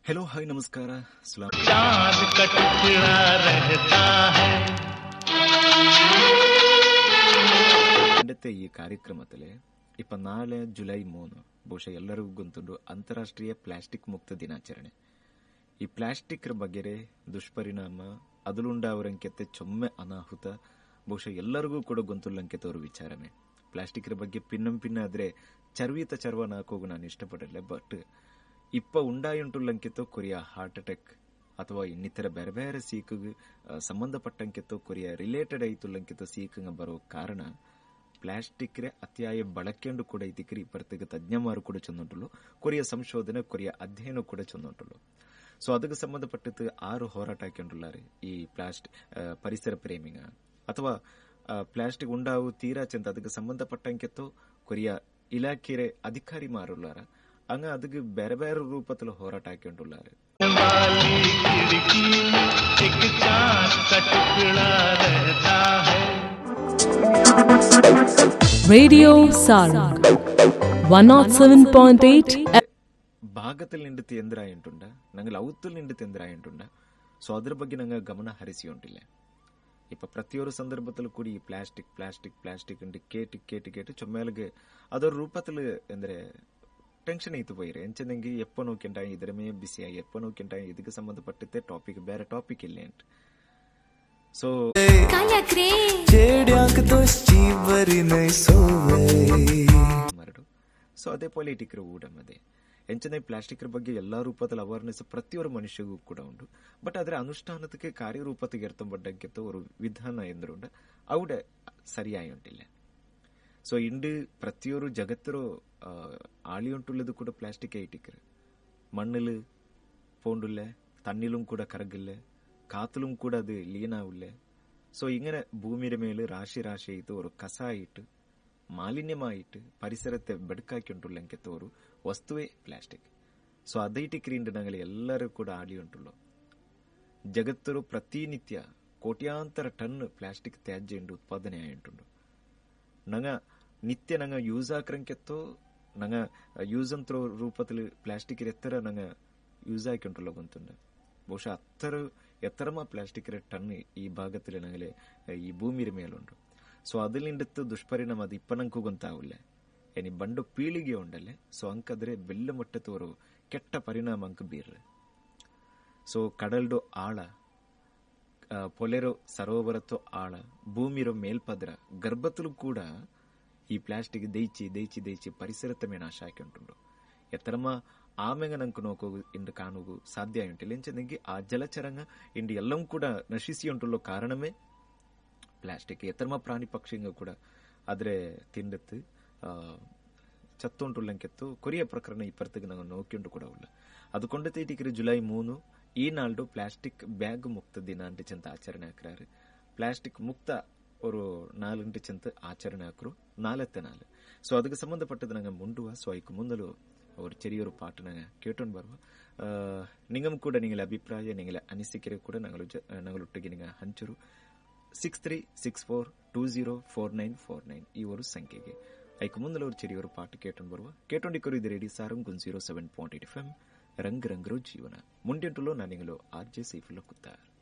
hello hi ನಮಸ್ಕಾರ ಸಲಾಂ चांद का टुकड़ा रहता है ಖಂಡಿತ ಈ ಕಾರ್ಯಕ್ರಮದಲ್ಲಿ ಇಪ್ಪತ್ನಾಳೆ ಜುಲೈ ಮೂರು ಬಹುಶಃ ಎಲ್ಲರಿಗೂ ಗೊತ್ತುಂಡು ಅಂತಾರಾಷ್ಟ್ರೀಯ ಪ್ಲಾಸ್ಟಿಕ್ ಮುಕ್ತ ದಿನಾಚರಣೆ ಈ ಪ್ಲಾಸ್ಟಿಕ್ ಬಗ್ಗೆ ದುಷ್ಪರಿಣಾಮ ಅದಲುಂಡಾವರಂಕೆತ್ತೆ ಚೊಮ್ಮೆ ಅನಾಹುತ ಬಹುಶಃ ಎಲ್ಲರಿಗೂ ಕೂಡ ಗೊಂತುಲ್ಲಂಕೆತವರು ವಿಚಾರನೆ ಪ್ಲಾಸ್ಟಿಕ್ ಬಗ್ಗೆ ಪಿನ್ನಂ ಪಿನ್ನ ಆದ್ರೆ ಚರ್ವಿತ ಚರ್ವನ ಹಾಕೋಗು ನಾನು ಇಷ್ಟಪಡಲ್ಲ ಬಟ್ ಇಪ್ಪ ಉಂಡಾಯುಂಟುಲ್ಲಂಕಿತ್ತು ಕೊರಿಯ ಹಾರ್ಟ್ ಅಟ್ಯಾಕ್ ಅಥವಾ ಇನ್ನಿತರ ಬೇರೆ ಬೇರೆ ಸೀಕಿಗೆ ಸಂಬಂಧಪಟ್ಟಂಕಿತ್ತು ಕೊರಿಯ ರಿಲೇಟೆಡ್ ಐತುಲ್ಲಂಕಿತ್ತು ಸೀಕಂಗ ಬರೋ ಕಾರಣ ಪ್ಲಾಸ್ಟಿಕ್ ರೇ ಅತ್ಯಾಯ ಬಳಕೆಂಡು ಕೂಡ ಇದಕ್ಕೆ ಇಪ್ಪತ್ತಿಗೆ ತಜ್ಞಮಾರು ಕೂಡ ಚಂದುಂಟುಲು ಕೊರಿಯ ಸಂಶೋಧನೆ ಕೊರಿಯ ಅಧ್ಯಯನ ಕೂಡ ಚಂದುಂಟುಲು ಸೊ ಅದಕ್ಕೆ ಸಂಬಂಧಪಟ್ಟದ್ದು ಆರು ಹೋರಾಟ ಹಾಕೊಂಡುಲ್ಲಾರೆ ಈ ಪ್ಲಾಸ್ಟಿಕ್ ಪರಿಸರ ಪ್ರೇಮಿಗ ಅಥವಾ ಪ್ಲಾಸ್ಟಿಕ್ ಉಂಡಾವು ತೀರಾ ಚೆಂದ ಅದಕ್ಕೆ ಸಂಬಂಧಪಟ್ಟಂಕೆತ್ತು ಕೊರಿಯ ಇಲಾಖೆರೆ ಅಧಿಕಾರಿ ಮಾರುಲ್ಲಾರ ಹಂಗ ಅದಕ್ಕೆ ಬೇರೆ ಬೇರೆ ರೂಪದಲ್ಲಿ ಹೋರಾಟ ಹಾಕೊಂಡುಲ್ಲಾರೆ वाली खिड़की एक चांद का टुकड़ा रहता है Radio Sarang 107.8 ಭಾಗದಲ್ಲಿ ನಿಂಡು ಎಂದ್ರ ಆಯಂಟುಂಡ ನಂಗೆ ಅವತ್ತಲ್ಲಿ ನಿಂಡು ಎಂದ್ರ ಆಯಂಟುಂಡ ಸೊ ಅದ್ರ ಬಗ್ಗೆ ನಂಗೆ ಗಮನ ಹರಿಸಿ ಉಂಟಿಲ್ಲ ಇಪ್ಪ ಪ್ರತಿಯೊಂದು ಸಂದರ್ಭದಲ್ಲೂ ಕೂಡಿ ಈ ಪ್ಲಾಸ್ಟಿಕ್ ಪ್ಲಾಸ್ಟಿಕ್ ಪ್ಲಾಸ್ಟಿಕ್ ಉಂಡು ಕೇಟಿ ಕೇಟಿ ಕೇಟಿ ಚೊಮ್ಮೇಲೆಗೆ ಅದರ ರೂಪದಲ್ಲಿ ಅಂದ್ರೆ ಟೆನ್ಷನ್ ಐತು ಬೈರೆ ಎಂಚದಂಗೆ ಎಪ್ಪ ನೋಕೆಂಟ ಇದರ ಮೇ ಬಿಸಿಯಾಗಿ ಎಪ್ಪ ನೋಕೆಂಟ ಇದಕ್ಕೆ ಸಂಬಂಧಪಟ್ಟಿದ್ದೆ ಟಾಪಿಕ್ ಬೇರೆ ಟಾಪಿಕ್ ಇಲ್ಲ ಅಂತ ಸೊ ಕಲಕ್ರೆ ಚೇಡ್ಯಾಕ ದೋಸ್ತಿ ಬರಿ ನೈ ಸೋವೈ ಮರಡು ಸೊ ಅದೇ ಪೊಲಿಟಿಕ್ರ ಊಡಮದೆ ಎಂಚನೆ ಪ್ಲಾಸ್ಟಿಕ್ ಬಗ್ಗೆ ಎಲ್ಲಾ ರೂಪದಲ್ಲಿ ಅವೇರ್ನೆಸ್ ಪ್ರತಿಯೊಬ್ಬರು ಮನುಷ್ಯಗೂ ಕೂಡ ಉಂಟು ಬಟ್ ಅದರ ಅನುಷ್ಠಾನಕ್ಕೆ ಕಾರ್ಯರೂಪತೆಗೆ ಎರ್ತಂಬಡ್ಡಂಕೆತ್ತ ಒಂದು ವಿಧಾನ ಎಂದ್ರುಂಡ ಅವಡ ಸರಿಯಾಗಿ ಉಂಟಿಲ್ಲ ಸೊ ಇಂಡು ಪ್ರತಿಯೊರು ಜಗತ್ತರು ಆಳಿ ಉಂಟುಳ್ಳದು ಕೂಡ ಪ್ಲಾಸ್ಟಿಕ್ ಐಟಿಕ್ರು മണ്ണില് പോണ്ടുള്ള തണ്ണിലും കൂടെ കറകില്ല കാത്തിലും കൂടെ അത് ലീനാവില്ല സോ ഇങ്ങനെ ഭൂമിയുടെ മേല് രാശി രാശിയായിട്ട് ഒരു കസായിട്ട് മാലിന്യമായിട്ട് പരിസരത്തെ ಬೆಡಕಾಕಿಂಟುಳ್ಳಂಕೆತ್ತ ഒരു ವಸ್ತುವೇ ಪ್ಲಾಸ್ಟಿಕ್ ಸೊ ಅದೈಟಿಕ್ರಿಂದ ನಂಗಲಿ ಎಲ್ಲರೂ ಕೂಡ ಆಡಿ ಉಂಟುಳ್ಳು ಜಗತ್ತರು ಪ್ರತಿನಿತ್ಯ ಕೋಟ್ಯಾಂತರ ಟನ್ ಪ್ಲಾಸ್ಟಿಕ್ ತ್ಯಾಜ್ಯ ಇಂಡು ಉತ್ಪಾದನೆ ಆಯುಂಟುಂಡು ನಂಗ ನಿತ್ಯ ನಂಗ ಯೂಸ್ ಆಕ್ರಂಕೆತ್ತೋ ನಂಗ ಯೂಸ್ ಅಂತ ರೂಪದಲ್ಲಿ ಪ್ಲಾಸ್ಟಿಕ್ ಎತ್ತರ ನಂಗ ಯೂಸ್ ಆಯ್ಕೊಂಡ್ರಲ್ಲ ಗೊತ್ತುಂಡ ಬಹುಶಃ ಅತ್ತರ ಎತ್ತರಮ ಪ್ಲಾಸ್ಟಿಕ್ ಟನ್ ಈ ಭಾಗದಲ್ಲಿ ನಂಗಲೆ ಈ ಭೂಮಿಯ ಮೇಲುಂಟು ಸೊ അതിലിണ്ടത്ത് ದುಷ್ಪರಿಣಾಮ ಅದು ಇಪ್ಪನಂಕು ಗೊತ್ತಾವಿಲ್ಲ ಏನಿ ಬಂಡು ಪೀಳಿಗೆ ಉಂಡಲ್ಲೆ ಸೊ ಅಂಕದ್ರೆ ಬೆಲ್ಲ ಮಟ್ಟತ್ತವರು ಕೆಟ್ಟ ಪರಿಣಾಮ ಅಂಕ ಬೀರ್ರೆ ಸೊ ಕಡಲ್ಡು ಆಳ ಆ, ಪೊಲೆರೋ ಸರೋವರತ್ತೋ ಆಳ ಭೂಮಿರೋ ಮೇಲ್ಪದ್ರ ಗರ್ಭತಲು ಕೂಡ ಈ ಪ್ಲಾಸ್ಟಿಕ್ ದೈಚಿ ದೈಚಿ ದೈಚಿ ಪರಿಸರತ್ತ ಮೇ ನಾಶ ಹಾಕಿಂಟುಂಡು ಎತ್ತರಮ ಆಮೆಂಗ ನಂಕು ನೋಕೋಗು ಇಂಡು ಕಾಣುಗು ಸಾಧ್ಯ ಉಂಟಿಲ್ಲ ಎಂಚನೆಗೆ ಆ ಜಲಚರಂಗ ಇಂಡು ಎಲ್ಲವೂ ಕೂಡ ನಶಿಸಿ ಉಂಟುಳ್ಳೋ ಕಾರಣವೇ ಪ್ಲಾಸ್ಟಿಕ್ ಎತ್ತರಮ ಪ್ರಾಣಿ ಪಕ್ಷಿಂಗ ಕೂಡ ಆದ್ರೆ ತಿಂಡತ್ತು ಆ, ಚತ್ತುಂಟುಳ್ಳಂಕೆತ್ತು ಕೊರಿಯ ಪ್ರಕರಣ ಇಪ್ಪತ್ತಿಗೆ ನಾವು ನೋಕಿಂಡು ಕೂಡ ಉಳ್ಳ ಅದು ಕೊಂಡತೆ ಇಟಿಕಿರಿ ಜುಲೈ ಮೂನು ಈ ನಾಳ್ಡು ಪ್ಲಾಸ್ಟಿಕ್ ಬ್ಯಾಗ್ ಮುಕ್ತ ದಿನ ಅಂಟು ಚೆಂತ ಆಚರಣೆ ಹಾಕ್ರಾರು ಪ್ಲಾಸ್ಟಿಕ್ ಮುಕ್ತ ஒரு நாலுಂಟು ಚೆಂತ ಆಚರಣೆ ಹಾಕರು ನಾಲ್ತೆ ನಾಲ್ ಸೊ ಅದಕ್ಕೆ ಸಂಬಂಧಪಟ್ಟದ್ದು ನಂಗೆ ಮುಂಡುವ ಸೊ ಅದಕ್ಕೆ ಮುಂದಲು ಅವರು ಚೆರಿಯೊರು ಪಾಠ ನಂಗೆ ಕೇಟೊಂಡು ಬರುವ ನಿಂಗಂ ಕೂಡ ನಿಂಗಳ ಅಭಿಪ್ರಾಯ ನಿಂಗಳ ಅನಿಸಿಕೆ ಕೂಡ ನಂಗಳು ನಂಗಳೊಟ್ಟಿಗೆ ನಿಂಗ ಹಂಚರು six three six four two zero four nine four nine ಈ ಒಂದು ಸಂಖ್ಯೆಗೆ ಐಕು ಮುಂದಲ ಅವರು ಚೆರಿಯವರು ಪಾಠ ಕೇಟೊಂಡು ಬರುವ ಕೇಟೊಂಡಿಕರು ಇದು radio Saarang one zero seven point eight F M ರಂಗ್ ರಂಗರು ಜೀವನ ಮುಂದೆಂಟುಲು ನಾನು ನಿಂಗಳು ಆರ್ ಜೆ ಸೈಫುಲ್ಲ ಕುತ್ತಾರ್